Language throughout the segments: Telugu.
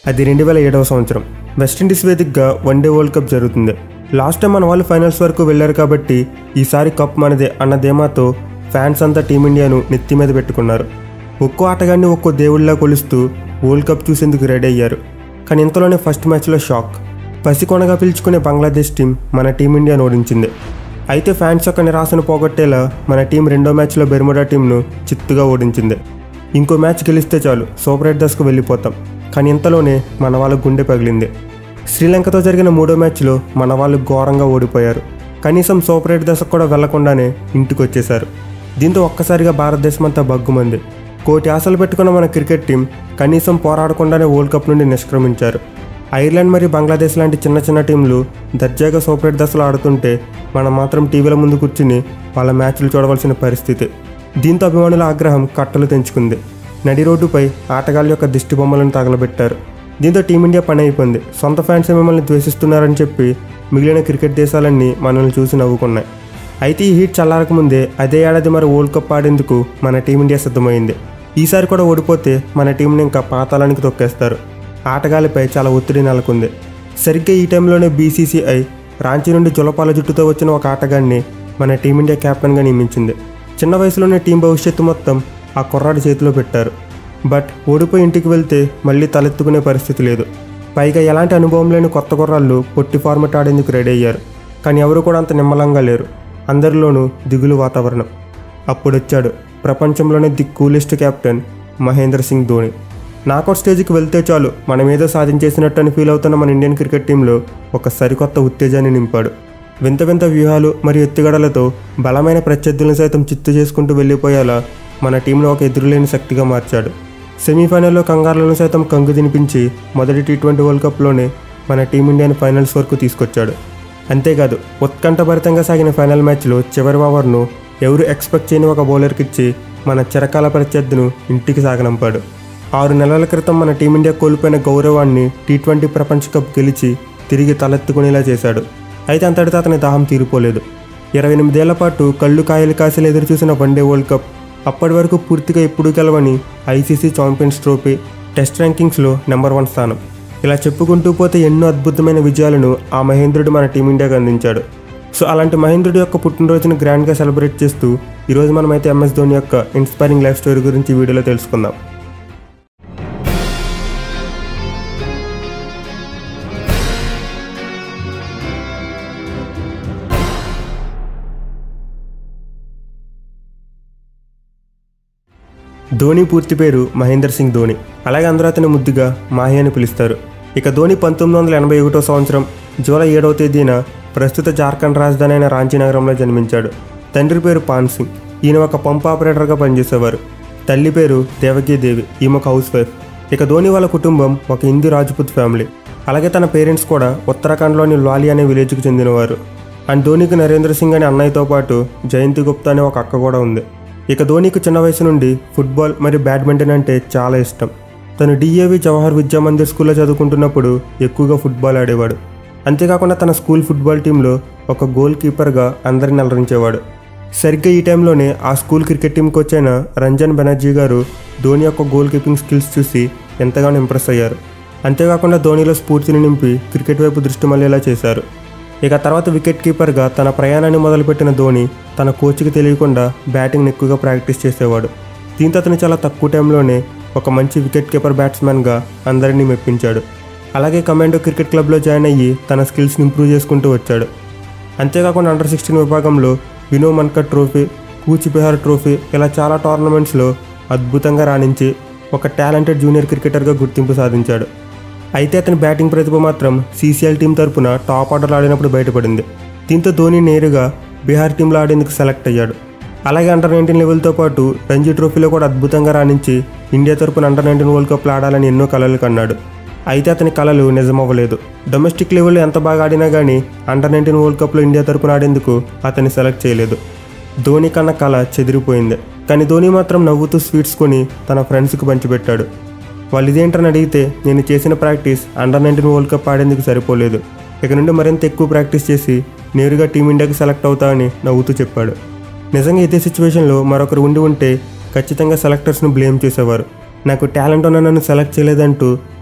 అది రెండు వేల ఏడవ సంవత్సరం వెస్టిండీస్ వేదికగా వన్డే వరల్డ్ కప్ జరుగుతుంది లాస్ట్ టైం మన వాళ్ళు ఫైనల్స్ వరకు వెళ్ళారు కాబట్టి ఈసారి కప్ మనదే అన్న ధీమాతో ఫ్యాన్స్ అంతా టీమిండియాను నెత్తి మీద పెట్టుకున్నారు ఒక్కో ఆటగాడిని ఒక్కో దేవుళ్ళలా కొలుస్తూ వరల్డ్ కప్ చూసేందుకు రెడీ అయ్యారు కానీ ఇంతలోనే ఫస్ట్ మ్యాచ్లో షాక్ పసికొనగా పిలుచుకునే బంగ్లాదేశ్ టీం మన టీమిండియాను ఓడించింది అయితే ఫ్యాన్స్ యొక్క నిరాశను పోగొట్టేలా మన టీం రెండో మ్యాచ్లో బెర్ముడా టీంను చిత్తుగా ఓడించింది ఇంకో మ్యాచ్ గెలిస్తే చాలు సూపర్ ఎయిట్ దశకు వెళ్ళిపోతాం కానీ ఇంతలోనే మన వాళ్ళ గుండె పగిలింది శ్రీలంకతో జరిగిన మూడో మ్యాచ్లో మన వాళ్ళు ఘోరంగా ఓడిపోయారు కనీసం సూపర్ ఎయిట్ దశకు కూడా వెళ్లకుండానే ఇంటికి వచ్చేశారు దీంతో ఒక్కసారిగా భారతదేశం అంతా బగ్గుమంది కోటి ఆశలు పెట్టుకున్న మన క్రికెట్ టీం కనీసం పోరాడకుండానే వరల్డ్ కప్ నుండి నిష్క్రమించారు ఐర్లాండ్ మరియు బంగ్లాదేశ్ లాంటి చిన్న చిన్న టీంలు దర్జాగా సూపర్ ఎయిట్ దశలో ఆడుతుంటే మనం మాత్రం టీవీల ముందు కూర్చుని వాళ్ళ మ్యాచ్లు చూడవలసిన పరిస్థితి దీంతో అభిమానుల ఆగ్రహం కట్టలు తెంచుకుంది నడి రోడ్డుపై ఆటగాళ్ళ యొక్క దిష్టి బొమ్మలను తగలబెట్టారు దీంతో టీమిండియా పని అయిపోయింది సొంత ఫ్యాన్స్ మిమ్మల్ని ద్వేషిస్తున్నారని చెప్పి మిగిలిన క్రికెట్ దేశాలన్నీ మనల్ని చూసి నవ్వుకున్నాయి అయితే ఈ హీట్ చల్లారకముందే అదే ఏడాది మరి వరల్డ్ కప్ ఆడేందుకు మన టీమిండియా సిద్ధమైంది ఈసారి కూడా ఓడిపోతే మన టీంని ఇంకా పాతాళానికి తొక్కేస్తారు ఆటగాళ్ళపై చాలా ఒత్తిడి నెలకొంది సరిగ్గా ఈ టైంలోనే బీసీసీఐ రాంచీ నుండి జులపాల జుట్టుతో వచ్చిన ఒక ఆటగాడిని మన టీమిండియా కెప్టెన్గా నియమించింది చిన్న వయసులోనే టీం భవిష్యత్తు మొత్తం ఆ కుర్రాడి చేతిలో పెట్టారు బట్ ఓడిపోయి ఇంటికి వెళ్తే మళ్ళీ తలెత్తుకునే పరిస్థితి లేదు పైగా ఎలాంటి అనుభవం లేని కొత్త కుర్రాళ్ళు పొట్టి ఫార్మెట్ ఆడేందుకు రెడీ అయ్యారు కానీ ఎవరు కూడా అంత నిమ్మలంగా లేరు అందరిలోనూ దిగులు వాతావరణం అప్పుడొచ్చాడు ప్రపంచంలోనే the coolest captain Mahendra Singh Dhoni knockout స్టేజ్కి వెళ్తే చాలు మన మీద సాధించేసినట్టు అని ఫీల్ అవుతున్న మన ఇండియన్ క్రికెట్ టీంలో ఒక సరికొత్త ఉత్తేజాన్ని నింపాడు వింత వింత వ్యూహాలు మరియు ఎత్తుగడలతో బలమైన ప్రత్యర్థులను సైతం చిత్తు చేసుకుంటూ వెళ్ళిపోయేలా మన టీంను ఒక ఎదురులేని శక్తిగా మార్చాడు సెమీఫైనల్లో కంగారులను సైతం కంగు తినిపించి మొదటి టీ ట్వంటీ వరల్డ్ కప్లోనే మన టీమిండియాని ఫైనల్స్ వరకు తీసుకొచ్చాడు అంతేకాదు ఉత్కంఠభరితంగా సాగిన ఫైనల్ మ్యాచ్లో చివరి ఓవర్ను ఎవరు ఎక్స్పెక్ట్ చేయని ఒక బౌలర్కి ఇచ్చి మన చిరకాల ప్రత్యర్థిను ఇంటికి సాగనంపాడు ఆరు నెలల క్రితం మన టీమిండియా కోల్పోయిన గౌరవాన్ని టీ ట్వంటీ ప్రపంచ కప్ గెలిచి తిరిగి తలెత్తుకునేలా చేశాడు అయితే అంతటితో అతని దాహం తీరిపోలేదు ఇరవై ఎనిమిదేళ్ల పాటు కళ్ళు కాయలు కాసేలు ఎదురు చూసిన వన్డే వరల్డ్ కప్ అప్పటి వరకు పూర్తిగా ఎప్పుడూ గెలవని ఐసీసీ ఛాంపియన్స్ ట్రోఫీ టెస్ట్ ర్యాంకింగ్స్లో నెంబర్ వన్ స్థానం ఇలా చెప్పుకుంటూ పోతే ఎన్నో అద్భుతమైన విజయాలను ఆ మహేంద్రుడు మన టీమిండియాకు అందించాడు సో అలాంటి మహేంద్రుడి యొక్క పుట్టినరోజును గ్రాండ్గా సెలబ్రేట్ చేస్తూ ఈరోజు మనమైతే ఎంఎస్ ధోని యొక్క ఇన్స్పైరింగ్ లైఫ్ స్టోరీ గురించి ఈ వీడియోలో తెలుసుకుందాం ధోని పూర్తి పేరు మహేందర్ సింగ్ ధోని అలాగే అందరూ అతని ముద్దుగా మాహి అని పిలుస్తారు ఇక ధోని పంతొమ్మిది వందల ఎనభై ఒకటో సంవత్సరం జూలై ఏడవ తేదీన ప్రస్తుత జార్ఖండ్ రాజధాని అయిన రాంచీ నగరంలో జన్మించాడు తండ్రి పేరు పాన్ సింగ్ ఈయన ఒక పంప్ ఆపరేటర్గా పనిచేసేవారు తల్లి పేరు దేవకీదేవి ఈమె ఒక హౌస్ వైఫ్ ఇక ధోని వాళ్ళ కుటుంబం ఒక హిందీ రాజ్పుత్ ఫ్యామిలీ అలాగే తన పేరెంట్స్ కూడా ఉత్తరాఖండ్లోని లాలి అనే విలేజ్కి చెందినవారు అండ్ ధోనికి నరేంద్ర సింగ్ అనే అన్నయ్యతో పాటు జయంతి గుప్తా అనే ఒక అక్క కూడా ఉంది ఇక ధోనికి చిన్న వయసు నుండి ఫుట్బాల్ మరియు బ్యాడ్మింటన్ అంటే చాలా ఇష్టం తను డిఏవి జవహర్ విద్యా మందిర్ స్కూల్లో చదువుకుంటున్నప్పుడు ఎక్కువగా ఫుట్బాల్ ఆడేవాడు అంతేకాకుండా తన స్కూల్ ఫుట్బాల్ టీంలో ఒక గోల్ కీపర్గా అందరిని అలరించేవాడు సరిగ్గా ఈ టైంలోనే ఆ స్కూల్ క్రికెట్ టీంకి వచ్చిన రంజన్ బెనర్జీ గారు ధోని యొక్క గోల్ కీపింగ్ స్కిల్స్ చూసి ఎంతగానో ఇంప్రెస్ అయ్యారు అంతేకాకుండా ధోనిలో స్ఫూర్తిని నింపి క్రికెట్ వైపు దృష్టి మళ్ళేలా చేశారు ఇక తర్వాత వికెట్ కీపర్గా తన ప్రయాణాన్ని మొదలుపెట్టిన ధోని తన కోచ్కి తెలియకుండా బ్యాటింగ్ని ఎక్కువగా ప్రాక్టీస్ చేసేవాడు దీంతో అతను చాలా తక్కువ టైంలోనే ఒక మంచి వికెట్ కీపర్ బ్యాట్స్మెన్గా అందరినీ మెప్పించాడు అలాగే కమాండో క్రికెట్ క్లబ్లో జాయిన్ అయ్యి తన స్కిల్స్ని ఇంప్రూవ్ చేసుకుంటూ వచ్చాడు అంతేకాకుండా అండర్ సిక్స్టీన్ విభాగంలో వినో మన్కర్ ట్రోఫీ కూచిబిహార్ ట్రోఫీ ఇలా చాలా టోర్నమెంట్స్లో అద్భుతంగా రాణించి ఒక టాలెంటెడ్ జూనియర్ క్రికెటర్గా గుర్తింపు సాధించాడు అయితే అతని బ్యాటింగ్ ప్రతిభ మాత్రం సీసీఎల్ టీం తరపున టాప్ ఆర్డర్లో ఆడినప్పుడు బయటపడింది దీంతో ధోని నేరుగా బీహార్ టీంలో ఆడేందుకు సెలెక్ట్ అయ్యాడు అలాగే అండర్ నైన్టీన్ లెవెల్తో పాటు రంజీ ట్రోఫీలో కూడా అద్భుతంగా రాణించి ఇండియా తరపున అండర్ నైన్టీన్ వరల్డ్ కప్లో ఆడాలని ఎన్నో కలలు కన్నాడు అయితే అతని కలలు నిజమవ్వలేదు డొమెస్టిక్ లెవెల్లో ఎంత బాగా ఆడినా కానీ అండర్ నైన్టీన్ వరల్డ్ కప్లో ఇండియా తరపున ఆడేందుకు అతన్ని సెలెక్ట్ చేయలేదు ధోని కన్న కళ చెదిరిపోయింది కానీ ధోని మాత్రం నవ్వుతూ స్వీట్స్ కొని తన ఫ్రెండ్స్కి పంచిపెట్టాడు వాళ్ళు ఇదేంటని అడిగితే నేను చేసిన practice under nineteen world cup ఆడేందుకు సరిపోలేదు ఇక నుండి మరింత ఎక్కువ ప్రాక్టీస్ చేసి నేరుగా టీమిండియాకి సెలెక్ట్ అవుతా అని నవ్వుతూ చెప్పాడు నిజంగా ఇదే సిచ్యువేషన్లో మరొకరు ఉండి ఉంటే ఖచ్చితంగా సెలెక్టర్స్ను బ్లేమ్ చేసేవారు నాకు టాలెంట్ ఉన్న నన్ను సెలెక్ట్ చేయలేదంటూ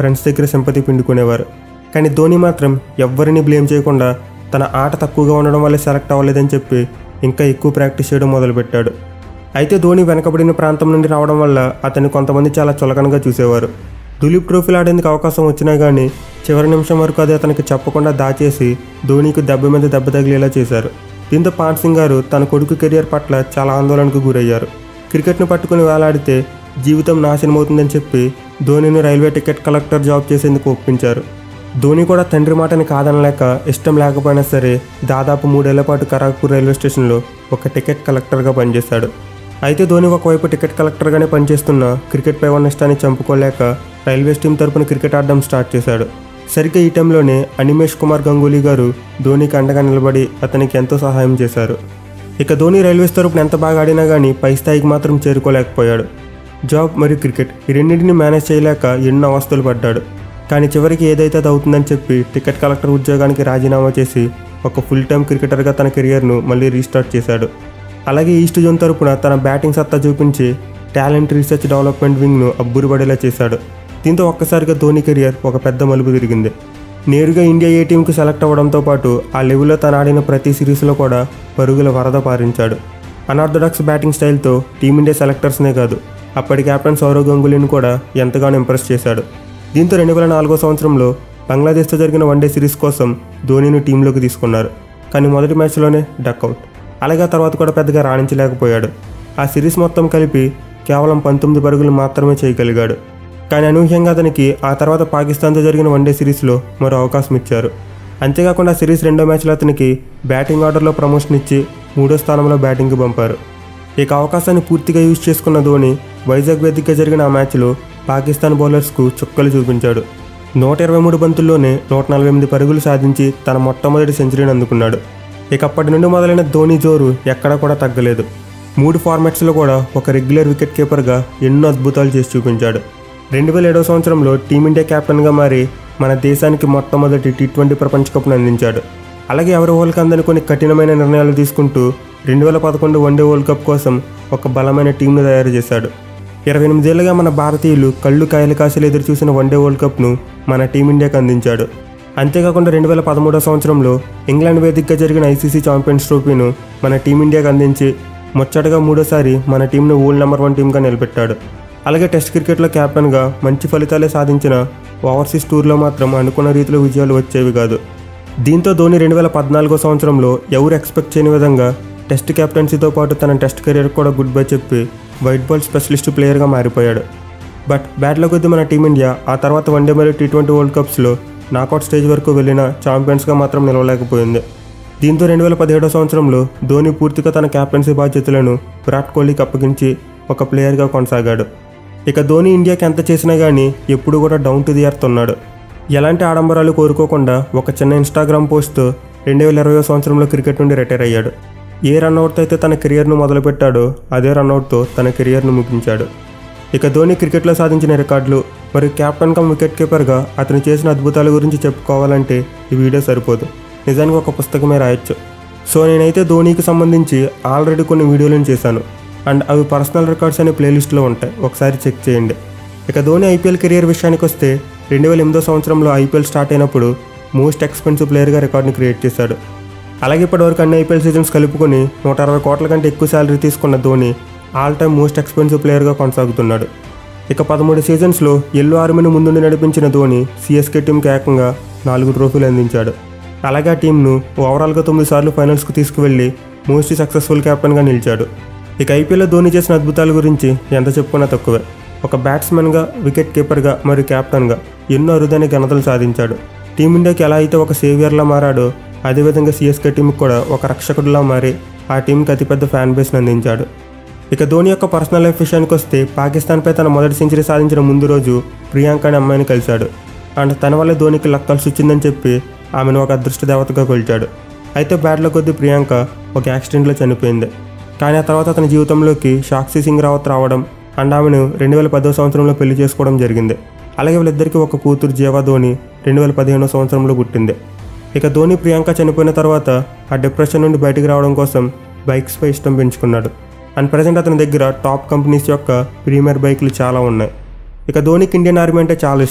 ఫ్రెండ్స్ దగ్గర సింపతి పిండుకునేవారు కానీ ధోని మాత్రం ఎవ్వరిని బ్లేమ్ చేయకుండా తన ఆట తక్కువగా ఉండడం వల్లే సెలెక్ట్ అవ్వలేదని చెప్పి ఇంకా ఎక్కువ ప్రాక్టీస్ చేయడం మొదలుపెట్టాడు అయితే ధోని వెనకబడిన ప్రాంతం నుండి రావడం వల్ల అతన్ని కొంతమంది చాలా చులకనగా చూసేవారు దులీప్ ట్రోఫీలు ఆడేందుకు అవకాశం వచ్చినా కానీ చివరి నిమిషం వరకు అది అతనికి చెప్పకుండా దాచేసి ధోనికి దెబ్బ మీద దెబ్బ తగిలేలా చేశారు దీంతో పాన్ సింగ్ గారు తన కొడుకు కెరియర్ పట్ల చాలా ఆందోళనకు గురయ్యారు క్రికెట్ను పట్టుకుని వేలాడితే జీవితం నాశనం అవుతుందని చెప్పి ధోనిని రైల్వే టికెట్ కలెక్టర్ జాబ్ చేసేందుకు ఒప్పించారు ధోని కూడా తండ్రి మాటని కాదనలేక ఇష్టం లేకపోయినా సరే దాదాపు మూడేళ్ల పాటు కరాక్పూర్ రైల్వే స్టేషన్లో ఒక టికెట్ కలెక్టర్గా పనిచేశాడు అయితే ధోని ఒకవైపు టికెట్ కలెక్టర్గానే పనిచేస్తున్న క్రికెట్పై ఉన్న ఇష్టాన్ని చంపుకోలేక రైల్వేస్ టీం తరపున క్రికెట్ ఆడడం స్టార్ట్ చేశాడు సరిగ్గా ఈ టైంలోనే అనిమేష్ కుమార్ గంగూలీ గారు ధోనికి అండగా నిలబడి అతనికి ఎంతో సహాయం చేశారు ఇక ధోని రైల్వేస్ తరపున ఎంత బాగా ఆడినా కానీ పై స్థాయికి మాత్రం చేరుకోలేకపోయాడు జాబ్ మరియు క్రికెట్ ఈ రెండింటిని మేనేజ్ చేయలేక ఎన్నో అవస్థలు పడ్డాడు కానీ చివరికి ఏదైతే అది అవుతుందని చెప్పి టికెట్ కలెక్టర్ ఉద్యోగానికి రాజీనామా చేసి ఒక ఫుల్ టైం క్రికెటర్గా తన కెరియర్ను మళ్ళీ రీస్టార్ట్ చేశాడు అలాగే ఈస్ట్ జోన్ తరపున తన బ్యాటింగ్ సత్తా చూపించి టాలెంట్ రీసెర్చ్ డెవలప్మెంట్ వింగ్ను అబ్బురుపడేలా చేశాడు దీంతో ఒక్కసారిగా ధోని కెరియర్ ఒక పెద్ద మలుపు తిరిగింది నేరుగా ఇండియా ఏ టీంకి సెలెక్ట్ అవ్వడంతో పాటు ఆ లెవెల్లో తను ఆడిన ప్రతి సిరీస్లో కూడా పరుగుల వరద పారించాడు అనార్థడాక్స్ బ్యాటింగ్ స్టైల్తో టీమిండియా సెలెక్టర్స్నే కాదు అప్పటి కెప్టెన్ సౌరవ్ గంగూలీని కూడా ఎంతగానో ఇంప్రెస్ చేశాడు దీంతో రెండు వేల నాలుగో సంవత్సరంలో బంగ్లాదేశ్తో జరిగిన వన్డే సిరీస్ కోసం ధోనిని టీంలోకి తీసుకున్నారు కానీ మొదటి మ్యాచ్లోనే డక్అవుట్ అలాగే ఆ తర్వాత కూడా పెద్దగా రాణించలేకపోయాడు ఆ సిరీస్ మొత్తం కలిపి కేవలం పంతొమ్మిది పరుగులు మాత్రమే చేయగలిగాడు కానీ అనూహ్యంగా అతనికి ఆ తర్వాత పాకిస్తాన్తో జరిగిన వన్డే సిరీస్లో మరో అవకాశం ఇచ్చారు అంతేకాకుండా సిరీస్ రెండో మ్యాచ్లో అతనికి బ్యాటింగ్ ఆర్డర్లో ప్రమోషన్ ఇచ్చి మూడో స్థానంలో బ్యాటింగ్కి పంపారు ఇక అవకాశాన్ని పూర్తిగా యూజ్ చేసుకున్న ధోని వైజాగ్ వేదికగా జరిగిన ఆ మ్యాచ్లో పాకిస్తాన్ బౌలర్స్కు చుక్కలు చూపించాడు నూట ఇరవై మూడు బంతుల్లోనే నూట నలభై ఎనిమిది పరుగులు సాధించి తన మొట్టమొదటి సెంచరీని అందుకున్నాడు ఇక అప్పటి నుండి మొదలైన ధోని జోరు ఎక్కడా కూడా తగ్గలేదు మూడు ఫార్మాట్స్లో కూడా ఒక రెగ్యులర్ వికెట్ కీపర్గా ఎన్నో అద్భుతాలు చేసి చూపించాడు రెండు వేల ఏడవ సంవత్సరంలో టీమిండియా కెప్టెన్గా మారి మన దేశానికి మొట్టమొదటి టీ ట్వంటీ ప్రపంచ కప్ను అందించాడు అలాగే ఎవరి వరల్డ్ అందని కొన్ని కఠినమైన నిర్ణయాలు తీసుకుంటూ రెండు వేల పదకొండు వన్డే వరల్డ్ కప్ కోసం ఒక బలమైన టీంను తయారు చేశాడు ఇరవై ఎనిమిదేళ్లుగా మన భారతీయులు కళ్ళు కాయలు కాశీలు ఎదురు చూసిన వన్డే వరల్డ్ కప్ను మన టీమిండియాకు అందించాడు అంతేకాకుండా రెండు వేల పదమూడో సంవత్సరంలో ఇంగ్లాండ్ వేదికగా జరిగిన ఐసీసీ ఛాంపియన్స్ ట్రోఫీను మన టీమిండియాకు అందించి ముచ్చటగా మూడోసారి మన టీంను వరల్డ్ నెంబర్ వన్ టీంగా నిలబెట్టాడు అలాగే టెస్ట్ క్రికెట్లో కెప్టెన్గా మంచి ఫలితాలే సాధించిన ఓవర్సీస్ టూర్లో మాత్రం అనుకున్న రీతిలో విజయాలు వచ్చేవి కాదు దీంతో ధోని రెండు వేల పద్నాలుగో సంవత్సరంలో ఎవరు ఎక్స్పెక్ట్ చేయని విధంగా టెస్ట్ కెప్టెన్సీతో పాటు తన టెస్ట్ కెరీర్ కూడా గుడ్ బై చెప్పి వైట్ బాల్ స్పెషలిస్ట్ ప్లేయర్గా మారిపోయాడు బట్ బ్యాట్లో కొద్ది మన టీమిండియా ఆ తర్వాత వన్డే మరియు టీ ట్వంటీ వరల్డ్ కప్స్లో నాకౌట్ స్టేజ్ వరకు వెళ్ళిన ఛాంపియన్స్గా మాత్రం నిలవలేకపోయింది దీంతో రెండు వేల పదిహేడో సంవత్సరంలో ధోని పూర్తిగా తన కెప్టెన్సీ బాధ్యతలను విరాట్ కోహ్లీకి అప్పగించి ఒక ప్లేయర్గా కొనసాగాడు ఇక ధోని ఇండియాకి ఎంత చేసినా కానీ ఎప్పుడు కూడా డౌన్ టు ది ఎర్త్ ఉన్నాడు ఎలాంటి ఆడంబరాలు కోరుకోకుండా ఒక చిన్న ఇన్స్టాగ్రామ్ పోస్ట్తో రెండు వేల ఇరవై సంవత్సరంలో క్రికెట్ నుండి రిటైర్ అయ్యాడు ఏ రన్అట్తో అయితే తన కెరియర్ను మొదలుపెట్టాడో అదే రన్అట్తో తన కెరియర్ను ముగించాడు ఇక ధోని క్రికెట్లో సాధించిన రికార్డులు మరియు కెప్టెన్ కమ్ వికెట్ కీపర్గా అతను చేసిన అద్భుతాల గురించి చెప్పుకోవాలంటే ఈ వీడియో సరిపోదు నిజానికి ఒక పుస్తకమే రాయొచ్చు సో నేనైతే ధోనికి సంబంధించి ఆల్రెడీ కొన్ని వీడియోలను చేశాను అండ్ అవి పర్సనల్ రికార్డ్స్ అనే ప్లేలిస్ట్లో ఉంటాయి ఒకసారి చెక్ చేయండి ఇక ధోని ఐపీఎల్ కెరియర్ విషయానికి వస్తే రెండు వేల ఎనిమిదో సంవత్సరంలో ఐపీఎల్ స్టార్ట్ అయినప్పుడు మోస్ట్ ఎక్స్పెన్సివ్ ప్లేయర్గా రికార్డుని క్రియేట్ చేశాడు అలాగే ఇప్పటివరకు అన్ని ఐపీఎల్ సీజన్స్ కలుపుకొని నూట అరవై కోట్ల కంటే ఎక్కువ శాలరీ తీసుకున్న Dhoni all time most expensive ప్లేయర్గా కొనసాగుతున్నాడు ఇక పదమూడు సీజన్స్లో ఎల్లో ఆర్మీని ముందుండి నడిపించిన ధోని సిఎస్కే టీంకి ఏకంగా నాలుగు ట్రోఫీలు అందించాడు అలాగే ఆ టీంను ఓవరాల్గా తొమ్మిది సార్లు ఫైనల్స్కు తీసుకువెళ్ళి మోస్ట్ సక్సెస్ఫుల్ కెప్టెన్గా నిలిచాడు ఇక ఐపీఎల్లో ధోని చేసిన అద్భుతాల గురించి ఎంత చెప్పుకున్నా తక్కువే ఒక బ్యాట్స్మెన్గా వికెట్ కీపర్గా మరియు కెప్టెన్గా ఎన్నో అరుదైన ఘనతలు సాధించాడు టీమిండియాకి ఎలా అయితే ఒక సేవియర్లా మారాడో అదేవిధంగా సిఎస్కే టీంకి కూడా ఒక రక్షకుడిలా మారి ఆ టీంకి అతిపెద్ద ఫ్యాన్ బేస్ని అందించాడు ఇక ధోని యొక్క పర్సనల్ లైఫ్ విషయానికి వస్తే పాకిస్తాన్పై తన మొదటి సెంచరీ సాధించిన ముందు రోజు ప్రియాంక అనే అమ్మాయిని కలిశాడు అండ్ తన వల్ల ధోనికి లక్ కలిసి వచ్చిందని చెప్పి ఆమెను ఒక అదృష్ట దేవతగా కొలిచాడు అయితే బ్యాట్లో కొద్ది ప్రియాంక ఒక యాక్సిడెంట్లో చనిపోయింది కానీ ఆ తర్వాత అతని జీవితంలోకి సాక్షి సింగ్ రావత్ రావడం అండ్ ఆమెను రెండు వేల పదో సంవత్సరంలో పెళ్లి చేసుకోవడం జరిగింది అలాగే వీళ్ళిద్దరికీ ఒక కూతురు జీవా ధోని రెండు వేల పదిహేనో సంవత్సరంలో పుట్టింది ఇక ధోని ప్రియాంక చనిపోయిన తర్వాత ఆ డిప్రెషన్ నుండి బయటికి రావడం కోసం బైక్స్పై ఇష్టం పెంచుకున్నాడు అండ్ ప్రజెంట్ అతని దగ్గర టాప్ కంపెనీస్ యొక్క ప్రీమియర్ బైక్లు చాలా ఉన్నాయి ఇక ధోనికి ఇండియన్ ఆర్మీ అంటే చాలా ఇష్టం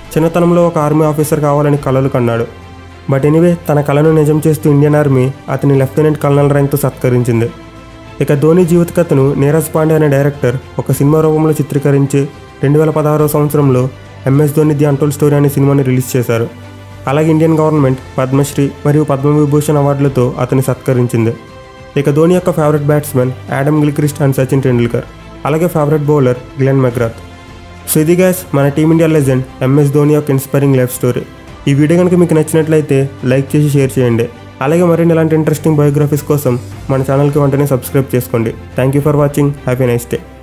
చిన్నతనంలో ఒక ఆర్మీ ఆఫీసర్ కావాలని కలలు కన్నాడు బట్ ఎనీవే తన కళను నిజం చేస్తూ ఇండియన్ ఆర్మీ అతని లెఫ్టినెంట్ కల్నల్ ర్యాంక్తో సత్కరించింది ఇక ధోని జీవిత కథను నీరజ్ పాండే అనే డైరెక్టర్ ఒక సినిమా రూపంలో చిత్రీకరించి రెండు వేల పదహారో సంవత్సరంలో MS Dhoni the untold story అనే సినిమాని రిలీజ్ చేశారు అలాగే ఇండియన్ గవర్నమెంట్ పద్మశ్రీ మరియు పద్మవిభూషణ్ అవార్డులతో అతన్ని సత్కరించింది ఇక ధోని యొక్క favourite batsmen Adam Gilchrist and Sachin Tendulkar అలాగే favourite bowler Glenn McGrath so ఇది గ్యాస్ మన టీమిండియా లెజెండ్ ఎంఎస్ ధోని యొక్క ఇన్స్పైరింగ్ లైఫ్ స్టోరీ ఈ వీడియో కనుక మీకు నచ్చినట్లయితే లైక్ చేసి షేర్ చేయండి అలాగే మరిన్ని ఇలాంటి ఇంట్రెస్టింగ్ బయోగ్రఫీస్ కోసం మన ఛానల్కి వెంటనే సబ్స్క్రైబ్ చేసుకోండి thank you for watching happy nice day